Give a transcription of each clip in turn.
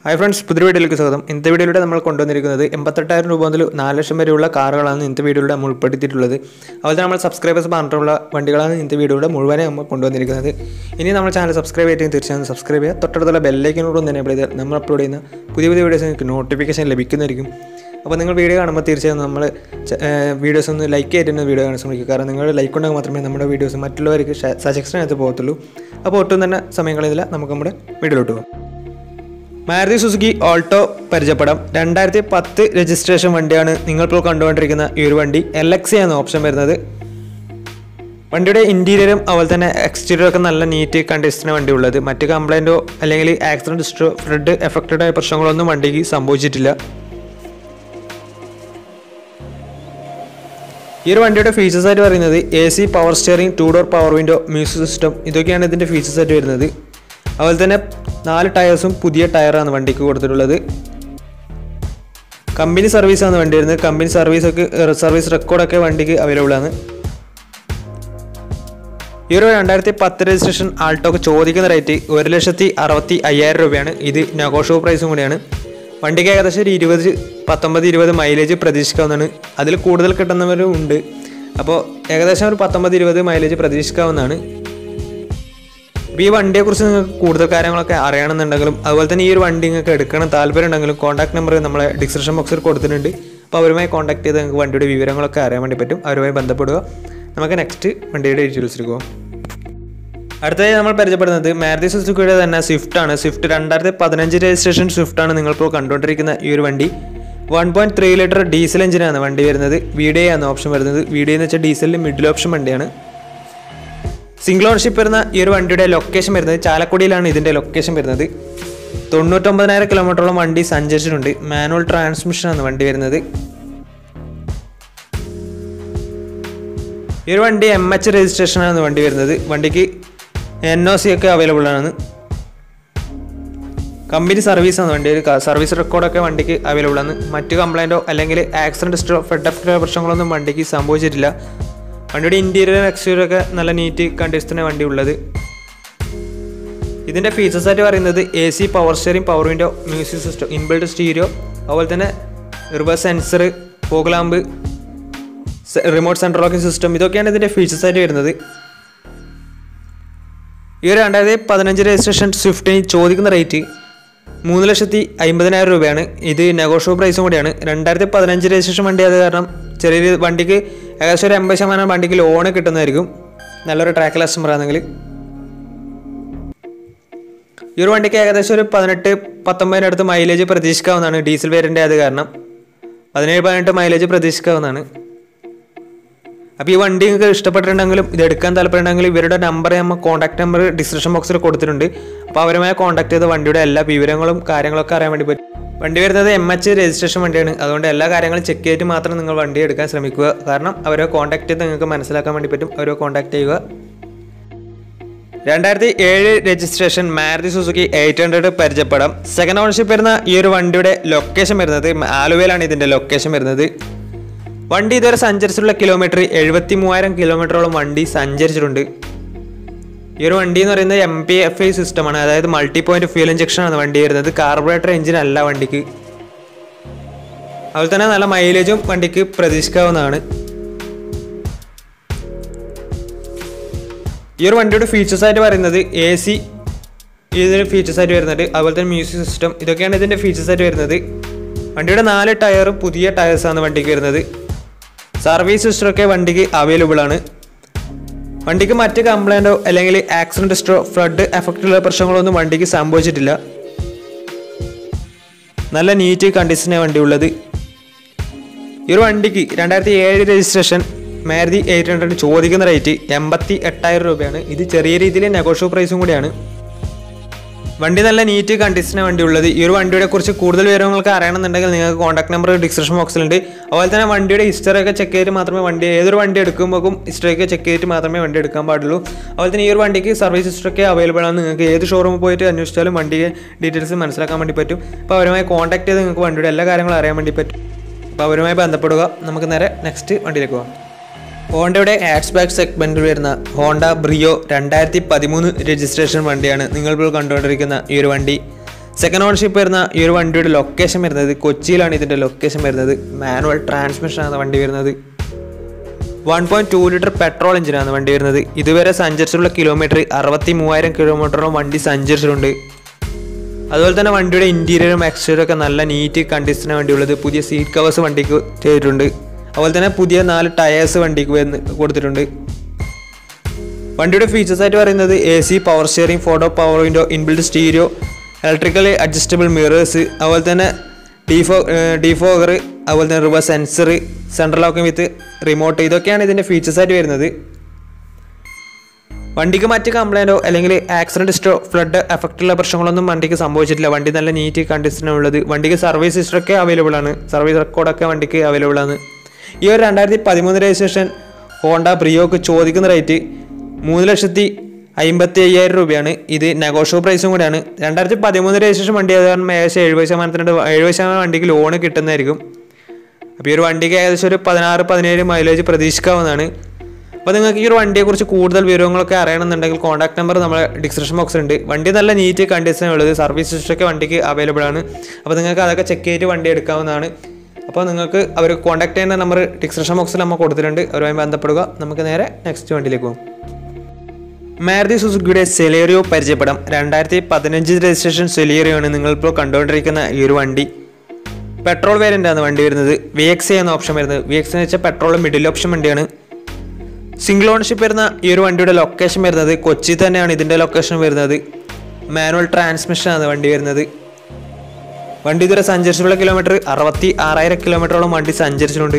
hi friends പുതിയ വീഡിയോയിലേക്ക് സ്വാഗതം ഇന്നത്തെ വീഡിയോയിലൂടെ നമ്മൾ കൊണ്ടുവന്നിരിക്കുന്നത് എൺപത്തെട്ടായിരം രൂപ മുതൽ നാല് ലക്ഷം വരെയുള്ള കാറുകളാണ് ഇന്നത്തെ വീഡിയോയിലൂടെ നമ്മൾ ഉൾപ്പെടുത്തിയിട്ടുള്ളത് അതുപോലെ നമ്മൾ സബ്സ്ക്രൈബേഴ്സ് പറഞ്ഞിട്ടുള്ള വണ്ടികളാണ് ഇന്നത്തെ വീഡിയോയിലൂടെ മുഴുവനെ നമ്മൾ കൊണ്ടുവന്നിരിക്കുന്നത് ഇനി നമ്മൾ ചാനൽ സബ്സ്ക്രൈബ് ചെയ്തിട്ട് തീർച്ചയായും സബ്സ്ക്രൈബ് ചെയ്യുക തൊട്ടടുത്തുള്ള ബെല്ലൈക്കനോട് ഒന്ന് എനേബിൾ ചെയ്താൽ നമ്മൾ അപ്ലോഡ് ചെയ്യുന്ന പുതിയ പുതിയ വീഡിയോസ് നിങ്ങൾക്ക് നോട്ടിഫിക്കേഷൻ ലഭിക്കുന്നതായിരിക്കും അപ്പോൾ നിങ്ങൾ വീഡിയോ കാണുമ്പോൾ തീർച്ചയായും നമ്മൾ വീഡിയോസ് ഒന്ന് ലൈക്ക് ചെയ്തിരുന്ന വീഡിയോ കാണാൻ ശ്രമിക്കുക കാരണം നിങ്ങളുടെ ലൈക്ക് ഉണ്ടെങ്കിൽ മാത്രമേ നമ്മുടെ വീഡിയോസ് മറ്റുള്ളവർക്ക് സജഷനകത്ത് പോകത്തുള്ളൂ അപ്പോൾ ഒട്ടും തന്നെ സമയം കളയുന്നില്ല നമുക്ക് നമ്മുടെ വീഡിയോയിലോട്ട് പോകാം മാരുതി സുസുക്കി ഓൾട്ടോ പരിചയപ്പെടാം രണ്ടായിരത്തി പത്ത് രജിസ്ട്രേഷൻ വണ്ടിയാണ് നിങ്ങളിപ്പോൾ കണ്ടുകൊണ്ടിരിക്കുന്ന ഈ ഒരു വണ്ടി എൽ എക്സ് ആണ് ഓപ്ഷൻ വരുന്നത് വണ്ടിയുടെ ഇൻറ്റീരിയറും അതുപോലെ തന്നെ എക്സ്റ്റീരിയറും ഒക്കെ നല്ല നീറ്റ് കണ്ടീഷനാണ് വണ്ടി ഉള്ളത് മറ്റ് കംപ്ലൈൻറ്റോ അല്ലെങ്കിൽ ആക്സിഡൻറ്റ് ഹിസ്റ്ററോ ഫ്ലഡ് എഫക്റ്റഡ് ആയ പ്രശ്നങ്ങളൊന്നും വണ്ടിക്ക് സംഭവിച്ചിട്ടില്ല ഈ ഒരു വണ്ടിയുടെ ഫീച്ചേഴ്സ് ആയിട്ട് പറയുന്നത് A C power steering two door power window music system ഇതൊക്കെയാണ് ഇതിൻ്റെ ഫീച്ചേഴ്സ് ആയിട്ട് വരുന്നത് അതുപോലെ തന്നെ നാല് ടയേഴ്സും പുതിയ ടയറാണ് വണ്ടിക്ക് കൊടുത്തിട്ടുള്ളത് കമ്പനി സർവീസാണ് വണ്ടി വരുന്നത് കമ്പനി സർവീസൊക്കെ സർവീസ് റെക്കോർഡൊക്കെ വണ്ടിക്ക് അവൈലബിൾ ആണ് ഈ ഒരു രണ്ടായിരത്തി പത്ത് രജിസ്ട്രേഷൻ ആൾട്ടോക്ക് ചോദിക്കുന്ന റേറ്റ് ഒരു ലക്ഷത്തി അറുപത്തി അയ്യായിരം രൂപയാണ് ഇത് നെഗോഷ്യബിൾ പ്രൈസും കൂടിയാണ് വണ്ടിക്ക് ഏകദേശം ഒരു ഇരുപത് പത്തൊമ്പത് ഇരുപത് മൈലേജ് പ്രതീക്ഷിക്കാവുന്നതാണ് അതിൽ കൂടുതൽ കിട്ടുന്നവരും ഉണ്ട് അപ്പോൾ ഏകദേശം ഒരു പത്തൊമ്പത് ഇരുപത് മൈലേജ് പ്രതീക്ഷിക്കാവുന്നതാണ് ഇപ്പോൾ ഈ വണ്ടിയെക്കുറിച്ച് നിങ്ങൾക്ക് കൂടുതൽ കാര്യങ്ങളൊക്കെ അറിയണമെന്നുണ്ടെങ്കിലും അതുപോലെ തന്നെ ഈ ഒരു വണ്ടി നിങ്ങൾക്ക് എടുക്കണം താല്പര്യം ഉണ്ടെങ്കിലും കോൺടാക്ട് നമ്പർ നമ്മളെ ഡിസ്ക്രിപ്ഷൻ ബോക്സിൽ കൊടുത്തിട്ടുണ്ട് അപ്പോൾ അവരുമായി കോൺടാക്ട് ചെയ്ത് നിങ്ങൾക്ക് വണ്ടിയുടെ വിവരങ്ങളൊക്കെ അറിയാൻ വേണ്ടി പറ്റും അവരുമായി ബന്ധപ്പെടുക നമുക്ക് നെക്സ്റ്റ് വണ്ടിയുടെ ഡീറ്റെയിൽസിലേക്ക് പോകാം അടുത്തതായി നമ്മൾ പരിചയപ്പെടുന്നത് മാരുതി സുസുക്കിയുടെ തന്നെ സ്വിഫ്റ്റ് ആണ് സ്വിഫ്റ്റ് രണ്ടായിരത്തി പതിനഞ്ച് രജിസ്ട്രേഷൻ സ്വിഫ്റ്റ് ആണ് നിങ്ങളിപ്പോൾ കണ്ടുകൊണ്ടിരിക്കുന്ന ഈ ഒരു വണ്ടി one point three litre diesel എഞ്ചിനാണ് വണ്ടി വരുന്നത് വീഡിയോ ആണ് ഓപ്ഷൻ വരുന്നത് വീഡിയോ എന്ന് വെച്ചാൽ ഡീസലിൽ മിഡിൽ ഓപ്ഷൻ വണ്ടിയാണ് സിംഗിൾ ഓണർഷിപ്പ് വരുന്ന ഈ ഒരു വണ്ടിയുടെ ലൊക്കേഷൻ വരുന്നത് ചാലക്കുടിയിലാണ് ഇതിൻ്റെ ലൊക്കേഷൻ വരുന്നത് തൊണ്ണൂറ്റൊമ്പതിനായിരം കിലോമീറ്ററോളം വണ്ടി സഞ്ചരിച്ചിട്ടുണ്ട് മാനുവൽ ട്രാൻസ്മിഷനാണ് വണ്ടി വരുന്നത് ഈ ഒരു വണ്ടി എം എച്ച് രജിസ്ട്രേഷനാണ് വണ്ടി വരുന്നത് വണ്ടിക്ക് എൻ ഒ സി ഒക്കെ അവൈലബിൾ ആണ് കമ്പനി സർവീസാണ് വണ്ടി ഒരു സർവീസ് റെക്കോർഡൊക്കെ വണ്ടിക്ക് അവൈലബിൾ ആണ് മറ്റ് കംപ്ലൈൻറ്റോ അല്ലെങ്കിൽ ആക്സിഡൻറ്റ് ഹിസ്റ്ററോ ഫെഡ് എഫക്റ്റോ പ്രശ്നങ്ങളൊന്നും വണ്ടിക്ക് സംഭവിച്ചിട്ടില്ല വണ്ടിയുടെ ഇൻറ്റീരിയർ എക്സ്റ്റീരിയർ ഒക്കെ നല്ല നീറ്റ് കണ്ടീഷനാണ് വണ്ടി ഉള്ളത് ഇതിൻ്റെ ഫീച്ചേഴ്സ് ആയിട്ട് പറയുന്നത് A C power steering power window music system inbuilt stereo അതുപോലെ തന്നെ reverse sensor fog lamp remote central locking system ഇതൊക്കെയാണ് ഇതിൻ്റെ ഫീച്ചേഴ്സ് ആയിട്ട് വരുന്നത് ഈ ഒരു രണ്ടായിരത്തി പതിനഞ്ച് രജിസ്ട്രേഷൻ സ്വിഫ്റ്റിന് ചോദിക്കുന്ന റേറ്റ് മൂന്ന് ലക്ഷത്തി അമ്പതിനായിരം രൂപയാണ് ഇത് നെഗോഷ്യബിൾ പ്രൈസും കൂടിയാണ് രണ്ടായിരത്തി പതിനഞ്ച് രജിസ്ട്രേഷൻ വണ്ടി അത് കാരണം ചെറിയ വണ്ടിക്ക് ഏകദേശം ഒരു എൺപത് ശതമാനം വണ്ടിക്ക് ലോണ് കിട്ടുന്നതായിരിക്കും നല്ലൊരു ട്രാക്ക് കസ്റ്റമർ ആണെങ്കിൽ ഈ ഒരു വണ്ടിക്ക് ഏകദേശം ഒരു പതിനെട്ട് പത്തൊമ്പതിൻ്റെ അടുത്ത് മൈലേജ് പ്രതീക്ഷിക്കാവുന്നതാണ് ഡീസൽ വേരിയൻ്റെ അത് കാരണം പതിനേഴ് പതിനെട്ട് മൈലേജ് പ്രതീക്ഷിക്കാവുന്നതാണ് അപ്പോൾ ഈ വണ്ടി നിങ്ങൾക്ക് ഇഷ്ടപ്പെട്ടിട്ടുണ്ടെങ്കിലും ഇത് എടുക്കാൻ താല്പര്യമുണ്ടെങ്കിലും ഇവരുടെ നമ്പർ നമ്മൾ കോൺടാക്ട് നമ്പർ ഡിസ്ക്രിപ്ഷൻ ബോക്സിൽ കൊടുത്തിട്ടുണ്ട് അപ്പോൾ അവരുമായി കോൺടാക്ട് ചെയ്ത് വണ്ടിയുടെ എല്ലാ വിവരങ്ങളും കാര്യങ്ങളൊക്കെ അറിയാൻ വേണ്ടി പറ്റും വണ്ടി വരുന്നത് എം എച്ച് രജിസ്ട്രേഷൻ വണ്ടിയാണ് അതുകൊണ്ട് എല്ലാ കാര്യങ്ങളും ചെക്ക് ചെയ്തിട്ട് മാത്രം നിങ്ങൾ വണ്ടി എടുക്കാൻ ശ്രമിക്കുക കാരണം അവരെ കോൺടാക്ട് ചെയ്ത് നിങ്ങൾക്ക് മനസ്സിലാക്കാൻ വേണ്ടി പറ്റും അവരെ കോൺടാക്ട് ചെയ്യുക രണ്ടായിരത്തി ഏഴ് registration Maruti Suzuki eight hundred പരിചയപ്പെടാം സെക്കൻഡ് ഓണർഷിപ്പ് വരുന്ന ഈ ഒരു വണ്ടിയുടെ ലൊക്കേഷൻ വരുന്നത് ആലുവയിലാണ് ഇതിൻ്റെ ലൊക്കേഷൻ വരുന്നത് വണ്ടി ഇതുവരെ സഞ്ചരിച്ചിട്ടുള്ള കിലോമീറ്റർ എഴുപത്തി മൂവായിരം കിലോമീറ്ററോളം വണ്ടി സഞ്ചരിച്ചിട്ടുണ്ട് ഈ ഒരു വണ്ടി എന്ന് പറയുന്നത് എം പി എഫ് ഐ സിസ്റ്റമാണ് അതായത് മൾട്ടി പോയിന്റ് ഫ്യൂൽ ഇഞ്ചക്ഷൻ ആണ് വണ്ടി വരുന്നത് കാർബറേറ്റർ എഞ്ചിൻ അല്ല വണ്ടിക്ക് അതുപോലെ തന്നെ നല്ല മൈലേജും വണ്ടിക്ക് പ്രതീക്ഷിക്കാവുന്നതാണ് ഈ ഒരു വണ്ടിയുടെ ഫീച്ചേഴ്സ് ആയിട്ട് പറയുന്നത് എ സി ഇതിൻ്റെ ഫീച്ചേഴ്സ് ആയിട്ട് വരുന്നത് അതുപോലെ തന്നെ മ്യൂസിക് സിസ്റ്റം ഇതൊക്കെയാണ് ഇതിൻ്റെ ഫീച്ചേഴ്സ് ആയിട്ട് വരുന്നത് വണ്ടിയുടെ നാല് ടയറും പുതിയ ടയേഴ്സാണ് വണ്ടിക്ക് വരുന്നത് സർവീസ് ഹിസ്റ്ററൊക്കെ വണ്ടിക്ക് അവൈലബിൾ ആണ് വണ്ടിക്ക് മറ്റ് കംപ്ലൈൻറ്റോ അല്ലെങ്കിൽ ആക്സിഡൻറ്റ് ഹിസ്റ്ററോ ഫ്ലഡ് എഫക്റ്റുള്ള പ്രശ്നങ്ങളൊന്നും വണ്ടിക്ക് സംഭവിച്ചിട്ടില്ല നല്ല നീറ്റ് കണ്ടീഷനാണ് വണ്ടി ഉള്ളത് ഈ ഒരു വണ്ടിക്ക് രണ്ടായിരത്തി ഏഴ് രജിസ്ട്രേഷൻ മാരുതി എയ്റ്റ് ഹൺഡ്രഡ് ചോദിക്കുന്ന റേറ്റ് എൺപത്തി എട്ടായിരം രൂപയാണ് ഇത് ചെറിയ രീതിയിൽ നെഗോഷ്യബിൾ പ്രൈസും കൂടിയാണ് വണ്ടി നല്ല നീറ്റ് കണ്ടീഷനാണ് വണ്ടി ഉള്ളത് ഈ ഒരു വണ്ടിയുടെ കുറിച്ച് കൂടുതൽ വിവരങ്ങൾക്ക് അറിയണമെന്നുണ്ടെങ്കിൽ നിങ്ങൾക്ക് കോൺടാക്ട് നമ്പർ ഡിസ്ക്രിപ്ഷൻ ബോക്സിലുണ്ട് അതുപോലെ തന്നെ വണ്ടിയുടെ ഹിസ്റ്ററി ഒക്കെ ചെക്ക് ചെയ്തിട്ട് മാത്രമേ വണ്ടി ഏതൊരു വണ്ടി എടുക്കുമ്പോഴും ഹിസ്റ്ററി ഒക്കെ ചെക്ക് ചെയ്തിട്ട് മാത്രമേ വണ്ടി എടുക്കാൻ പാടുള്ളൂ അതുപോലെ തന്നെ ഈ ഒരു വണ്ടിക്ക് സർവീസ് ഹിസ്റ്ററി ഒക്കെ അവൈലബിൾ ആണ് നിങ്ങൾക്ക് ഏത് ഷോറൂമിൽ പോയിട്ട് അന്വേഷിച്ചാലും വണ്ടിയെ ഡീറ്റെയിൽസ് മനസ്സിലാക്കാൻ വേണ്ടി പറ്റും അപ്പോൾ അവരുമായി കോൺടാക്ട് ചെയ്ത് നിങ്ങൾക്ക് വണ്ടിയുടെ എല്ലാ കാര്യങ്ങളും അറിയാൻ വേണ്ടി പറ്റും അപ്പോൾ അവരുമായി ബന്ധപ്പെടുക നമുക്ക് നേരെ നെക്സ്റ്റ് വണ്ടിയിലേക്ക് പോകാം ഹോണ്ടയുടെ ആഡ്സ് ബാക്ക് സെഗ്മെന്റിൽ വരുന്ന ഹോണ്ട ബ്രിയോ രണ്ടായിരത്തി പതിമൂന്ന് രജിസ്ട്രേഷൻ വണ്ടിയാണ് നിങ്ങൾ ഇപ്പോൾ കണ്ടുകൊണ്ടിരിക്കുന്ന ഈ ഒരു വണ്ടി സെക്കൻഡ് ഓണർഷിപ്പ് വരുന്ന ഈ ഒരു വണ്ടിയുടെ ലൊക്കേഷൻ വരുന്നത് കൊച്ചിയിലാണ് ഇതിൻ്റെ ലൊക്കേഷൻ വരുന്നത് മാനുവൽ ട്രാൻസ്മിഷനാണ് വണ്ടി വരുന്നത് one point two litre petrol എഞ്ചിനാണ് വണ്ടി വരുന്നത് ഇതുവരെ സഞ്ചരിച്ചിട്ടുള്ള കിലോമീറ്റർ അറുപത്തി മൂവായിരം കിലോമീറ്ററോളം വണ്ടി സഞ്ചരിച്ചിട്ടുണ്ട് അതുപോലെ തന്നെ വണ്ടിയുടെ ഇൻറ്റീരിയറും എക്സ്റ്റീരിയറും ഒക്കെ നല്ല നീറ്റ് കണ്ടീഷനാണ് വണ്ടിയുള്ളത് പുതിയ സീറ്റ് കവേഴ്സ് വണ്ടിക്ക് ചെയ്തിട്ടുണ്ട് അതുപോലെ തന്നെ പുതിയ നാല് ടയേഴ്സ് വണ്ടിക്ക് വരുന്ന കൊടുത്തിട്ടുണ്ട് വണ്ടിയുടെ ഫീച്ചേഴ്സ് ആയിട്ട് പറയുന്നത് A C power steering photo power window inbuilt stereo electrically adjustable mirrors അതുപോലെ തന്നെ ഡീഫോ ഡീഫോഗർ അതുപോലെ തന്നെ reverse sensor central locking with remote ഇതൊക്കെയാണ് ഇതിൻ്റെ ഫീച്ചേഴ്സ് ആയിട്ട് വരുന്നത് വണ്ടിക്ക് മറ്റ് കംപ്ലൈൻറ്റോ അല്ലെങ്കിൽ ആക്സിഡൻറ്റ് ഹിസ്റ്റോ ഫ്ലഡ് എഫക്റ്റുള്ള പ്രശ്നങ്ങളൊന്നും വണ്ടിക്ക് സംഭവിച്ചിട്ടില്ല വണ്ടി നല്ല നീറ്റ് കണ്ടീഷനാണ് ഉള്ളത് വണ്ടിക്ക് സർവീസ് ഹിസ്റ്ററൊക്കെ അവൈലബിൾ ആണ് സർവീസ് റെക്കോർഡൊക്കെ വണ്ടിക്ക് അവൈലബിൾ ആണ് ഈ ഒരു രണ്ടായിരത്തി പതിമൂന്ന് രജിസ്ട്രേഷൻ ഹോണ്ട ബ്രിയോക്ക് ചോദിക്കുന്ന റേറ്റ് മൂന്ന് ലക്ഷത്തി അമ്പത്തി അയ്യായിരം രൂപയാണ് ഇത് നെഗോഷ്യോ പ്രൈസും കൂടിയാണ് രണ്ടായിരത്തി പതിമൂന്ന് രജിസ്ട്രേഷൻ വണ്ടി ആയത് കാരണം ഏകദേശം എഴുപത് ശതമാനത്തിനുണ്ട് എഴുപത് ശതമാനം വണ്ടിക്ക് ലോണ് കിട്ടുന്നതായിരിക്കും അപ്പോൾ ഈ ഒരു വണ്ടിക്ക് ഏകദേശം ഒരു പതിനാറ് പതിനേഴ് മൈലേജ് പ്രതീക്ഷിക്കാവുന്നതാണ് അപ്പോൾ നിങ്ങൾക്ക് ഈ ഒരു വണ്ടിയെക്കുറിച്ച് കൂടുതൽ വിവരങ്ങളൊക്കെ അറിയണമെന്നുണ്ടെങ്കിൽ കോൺടാക്ട് നമ്പർ നമ്മുടെ ഡിസ്ക്രിപ്ഷൻ ബോക്സിൽ ഉണ്ട് വണ്ടി നല്ല നീറ്റ് കണ്ടീഷൻ ഉള്ളത് സർവീസ് ഹിസ്റ്ററൊക്കെ വണ്ടിക്ക് അവൈലബിൾ ആണ് അപ്പോൾ നിങ്ങൾക്ക് അതൊക്കെ ചെക്ക് ചെയ്തിട്ട് വണ്ടി എടുക്കാവുന്നതാണ് അപ്പോൾ നിങ്ങൾക്ക് അവർ കോൺടാക്ട് ചെയ്യുന്ന നമ്പർ ഡിസ്ക്രിപ്ഷൻ ബോക്സിൽ നമ്മൾ കൊടുത്തിട്ടുണ്ട് അവരുമായി ബന്ധപ്പെടുക നമുക്ക് നേരെ നെക്സ്റ്റ് വണ്ടിയിലേക്ക് പോകും മാരുതി സുസുക്കിയുടെ സെലേറിയോ പരിചയപ്പെടാം രണ്ടായിരത്തി പതിനഞ്ച് രജിസ്ട്രേഷൻ സെലേറിയോ ആണ് നിങ്ങളിപ്പോൾ കണ്ടുകൊണ്ടിരിക്കുന്ന ഈ ഒരു വണ്ടി പെട്രോൾ വേരിയൻ്റ് ആണ് വണ്ടി വരുന്നത് വി എക്സ് എന്ന ഓപ്ഷൻ വരുന്നത് വി എക്സ് എന്ന് വെച്ചാൽ പെട്രോൾ മിഡിൽ ഓപ്ഷൻ വണ്ടിയാണ് സിംഗിൾ ഓണർഷിപ്പ് വരുന്ന ഈ ഒരു വണ്ടിയുടെ ലൊക്കേഷൻ വരുന്നത് കൊച്ചി തന്നെയാണ് ഇതിൻ്റെ ലൊക്കേഷൻ വരുന്നത് മാനുവൽ ട്രാൻസ്മിഷൻ ആണ് വണ്ടി വരുന്നത് വണ്ടി ഇതുവരെ സഞ്ചരിച്ചിട്ടുള്ള കിലോമീറ്റർ അറുപത്തി ആറായിരം കിലോമീറ്ററോളം വണ്ടി സഞ്ചരിച്ചിട്ടുണ്ട്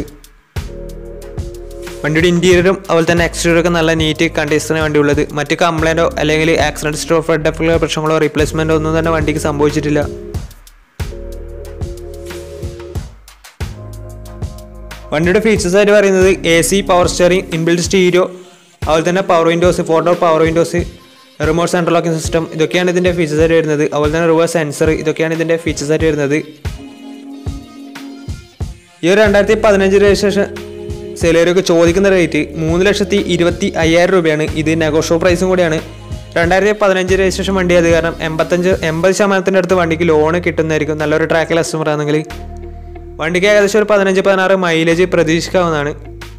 വണ്ടിയുടെ ഇൻറ്റീരിയറും അതുപോലെ തന്നെ എക്സ്റ്റീരിയറും ഒക്കെ നല്ല നീറ്റ് കണ്ടീഷനാണ് വണ്ടി ഉള്ളത് മറ്റ് കംപ്ലൈൻറ്റോ അല്ലെങ്കിൽ ആക്സിഡൻറ്റ് സ്റ്റോ ഫ്ലഡ് പ്രശ്നങ്ങളോ റീപ്ലേസ്മെൻറ്റോ ഒന്നും തന്നെ വണ്ടിക്ക് സംഭവിച്ചിട്ടില്ല വണ്ടിയുടെ ഫീച്ചേഴ്സ് ആയിട്ട് പറയുന്നത് A C power steering inbuilt stereo അതുപോലെ തന്നെ power windows photo power windows remote central locking system ഇതൊക്കെയാണ് ഇതിൻ്റെ ഫീച്ചേഴ്സ് ആയിട്ട് വരുന്നത് അതുപോലെ തന്നെ റിവേഴ്സ് സെൻസർ ഇതൊക്കെയാണ് ഇതിൻ്റെ ഫീച്ചേഴ്സ് ആയിട്ട് വരുന്നത് ഈ ഒരു രണ്ടായിരത്തി പതിനഞ്ച് രജിസ്ട്രേഷൻ സെലേറിയൊക്കെ ചോദിക്കുന്ന റേറ്റ് മൂന്ന് ലക്ഷത്തി ഇരുപത്തി അയ്യായിരം രൂപയാണ് ഇത് നെഗോഷ്യോ പ്രൈസും കൂടിയാണ് രണ്ടായിരത്തി പതിനഞ്ച് രജിസ്ട്രേഷൻ വണ്ടി അത് കാരണം എൺപത്തഞ്ച് എൺപത് ശതമാനത്തിൻ്റെ അടുത്ത് വണ്ടിക്ക് ലോണ് കിട്ടുന്നതായിരിക്കും നല്ലൊരു ട്രാക്കിൽ കസ്റ്റമർ ആണെങ്കിൽ വണ്ടിക്ക് ഏകദേശം ഒരു പതിനഞ്ച് പതിനാറ് മൈലേജ് പ്രതീക്ഷിക്കാവുന്നതാണ്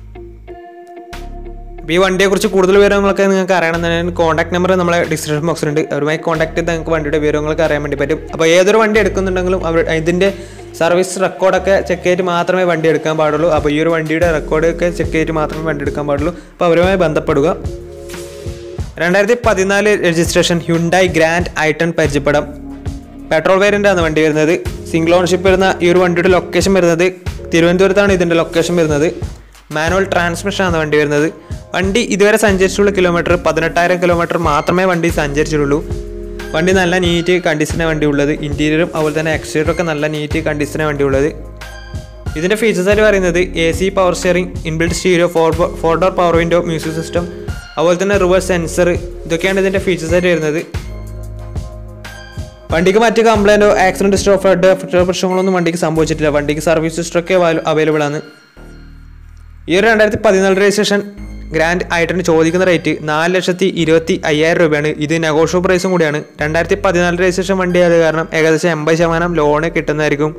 അപ്പോൾ ഈ വണ്ടിയെക്കുറിച്ച് കൂടുതൽ വിവരങ്ങളൊക്കെ നിങ്ങൾക്ക് അറിയണമെന്നുണ്ടെങ്കിൽ കോൺടാക്ട് നമ്പർ നമ്മളെ ഡിസ്ക്രിപ്ഷൻ ബോക്സിലുണ്ട് അവരുമായി കോൺടാക്ട് ചെയ്ത് നിങ്ങൾക്ക് വണ്ടിയുടെ വിവരങ്ങളൊക്കെ അറിയാൻ വേണ്ടി പറ്റും അപ്പോൾ ഏതൊരു വണ്ടി എടുക്കുന്നുണ്ടെങ്കിലും അവർ ഇതിൻ്റെ സർവീസ് റെക്കോർഡൊക്കെ ചെക്ക് ചെയ്തിട്ട് മാത്രമേ വണ്ടി എടുക്കാൻ പാടുള്ളൂ അപ്പോൾ ഈ ഒരു വണ്ടിയുടെ റെക്കോർഡൊക്കെ ചെക്ക് ചെയ്തിട്ട് മാത്രമേ വണ്ടി എടുക്കാൻ പാടുള്ളൂ അപ്പോൾ അവരുമായി ബന്ധപ്പെടുക രണ്ടായിരത്തി പതിനാല് രജിസ്ട്രേഷൻ ഹ്യുണ്ടായി ഗ്രാൻഡ് ഐട്ടൺ പരിചയപ്പെടാം പെട്രോൾ വേരിയൻ്റ് ആണ് വണ്ടി വരുന്നത് സിംഗിൾ ഓണർഷിപ്പ് വരുന്ന ഈ ഒരു വണ്ടിയുടെ ലൊക്കേഷൻ വരുന്നത് തിരുവനന്തപുരത്താണ് ഇതിൻ്റെ ലൊക്കേഷൻ വരുന്നത് മാനുവൽ ട്രാൻസ്മിഷൻ ആണ് വണ്ടി വരുന്നത് വണ്ടി ഇതുവരെ സഞ്ചരിച്ചിട്ടുള്ള കിലോമീറ്റർ പതിനെട്ടായിരം കിലോമീറ്റർ മാത്രമേ വണ്ടി സഞ്ചരിച്ചിട്ടുള്ളൂ വണ്ടി നല്ല നീറ്റ് കണ്ടീഷനാണ് വണ്ടി ഉള്ളത് ഇൻറ്റീരിയറും അതുപോലെ തന്നെ എക്സ്റ്റീരിയറും ഒക്കെ നല്ല നീറ്റ് കണ്ടീഷനാണ് വണ്ടി ഉള്ളത് ഇതിൻ്റെ ഫീച്ചേഴ്സ് ആയിട്ട് പറയുന്നത് A C power steering inbuilt stereo four four door power window music system അതുപോലെ തന്നെ റിവേഴ്സ് സെൻസർ ഇതൊക്കെയാണ് ഇതിൻ്റെ ഫീച്ചേഴ്സ് ആയിട്ട് വരുന്നത് വണ്ടിക്ക് മറ്റ് കംപ്ലൈൻറ്റോ ആക്സിഡൻറ്റ് സ്റ്റോ ഫ്ലഡ് പ്രശ്നങ്ങളൊന്നും വണ്ടിക്ക് സംഭവിച്ചിട്ടില്ല വണ്ടിക്ക് സർവീസ് ഹിസ്റ്ററൊക്കെ അവൈലബിൾ ആണ് ഈ ഒരു രണ്ടായിരത്തി പതിനാല് രജിസ്ട്രേഷൻ ഗ്രാൻഡ് ആയിട്ടാണ് ചോദിക്കുന്ന റേറ്റ് നാല് ലക്ഷത്തി ഇരുപത്തി അയ്യായിരം രൂപയാണ് ഇത് നെഗോഷ്യോ പ്രൈസും കൂടിയാണ് രണ്ടായിരത്തി പതിനാല് രജിസ്ട്രേഷൻ വണ്ടി ആയത് കാരണം ഏകദേശം എൺപത് ശതമാനം ലോണ് കിട്ടുന്നതായിരിക്കും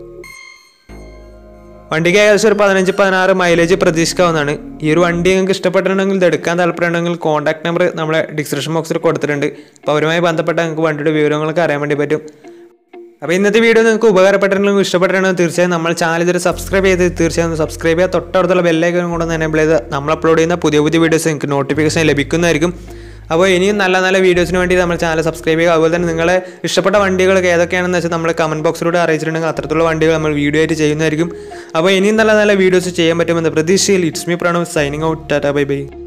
വണ്ടിക്ക് ഏകദേശം ഒരു പതിനഞ്ച് പതിനാറ് മൈലേജ് പ്രതീക്ഷിക്കാവുന്നതാണ് ഈ ഒരു വണ്ടി നിങ്ങൾക്ക് ഇഷ്ടപ്പെട്ടിട്ടുണ്ടെങ്കിൽ ഇത് എടുക്കാൻ താല്പര്യമുണ്ടെങ്കിൽ കോൺടാക്ട് നമ്പർ നമ്മളെ ഡിസ്ക്രിപ്ഷൻ ബോക്സിൽ കൊടുത്തിട്ടുണ്ട് അപ്പോൾ അവരുമായി ബന്ധപ്പെട്ട നിങ്ങൾക്ക് വണ്ടിയുടെ വിവരങ്ങളൊക്കെ അറിയാൻ വേണ്ടി പറ്റും അപ്പോൾ ഇന്നത്തെ വീഡിയോ നിങ്ങൾക്ക് ഉപകാരപ്പെട്ടിട്ടുണ്ടെങ്കിൽ ഇഷ്ടപ്പെട്ടിട്ടുണ്ടെങ്കിൽ തീർച്ചയായും നമ്മൾ ചാനൽ ഇതൊരു സബ്സ്ക്രൈബ് ചെയ്ത് തീർച്ചയായും സബ്സ്ക്രൈബ് ചെയ്യുക തൊട്ടടുത്തുള്ള ബെല്ലൈക്കനും കൂടെ ഒന്ന് എനേബിൾ ചെയ്ത് നമ്മൾ അപ്ലോഡ് ചെയ്യുന്ന പുതിയ പുതിയ വീഡിയോസ് നിങ്ങൾക്ക് നോട്ടിഫിക്കേഷൻ ലഭിക്കുന്നതായിരിക്കും അപ്പോൾ ഇനിയും നല്ല നല്ല വീഡിയോസിന് വേണ്ടി നമ്മൾ ചാനൽ സബ്സ്ക്രൈബ് ചെയ്യുക അതുപോലെ തന്നെ നിങ്ങളെ ഇഷ്ടപ്പെട്ട വണ്ടികളൊക്കെ ഏതൊക്കെയാണെന്ന് വെച്ചാൽ നമ്മൾ കമൻറ്റ് ബോക്സിലൂടെ അറിയിച്ചിട്ടുണ്ടെങ്കിൽ അത്തരത്തിലുള്ള വണ്ടികൾ നമ്മൾ വീഡിയോ ആയിട്ട് ചെയ്യുന്നതായിരിക്കും അപ്പോൾ ഇനിയും നല്ല നല്ല വീഡിയോസ് ചെയ്യാൻ പറ്റുമെന്ന പ്രതീക്ഷയിൽ it's me Pranav signing out tata bye by